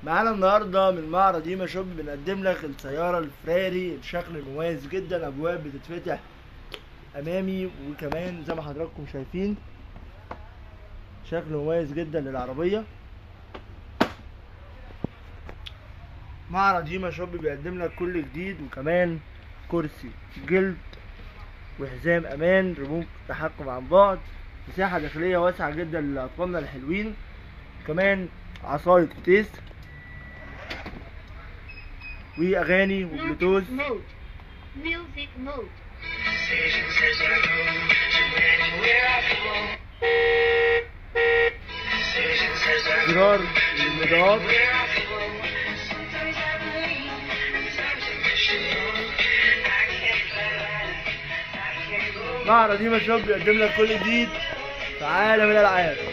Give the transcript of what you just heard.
معانا النهارده من معرض ديما شوب بنقدم لك السيارة الفراري الشكل المميز جدا ابواب بتتفتح امامي وكمان زي ما حضراتكم شايفين شكل مميز جدا للعربية معرض ديما شوب بيقدم لك كل جديد وكمان كرسي جلد وحزام امان ريموت تحكم عن بعد مساحة داخلية واسعة جدا لأطفالنا الحلوين كمان عصاية فتيس واغاني وبلوتوث Music mode. Music mode. Decisions as I go to anywhere I go. Decisions as I go زرار المضاد where I go. Sometimes I believe, sometimes I wish you know. I can't fly, I can't go. معرض ديما شوب بيقدم لك كل جديد في عالم الالعاب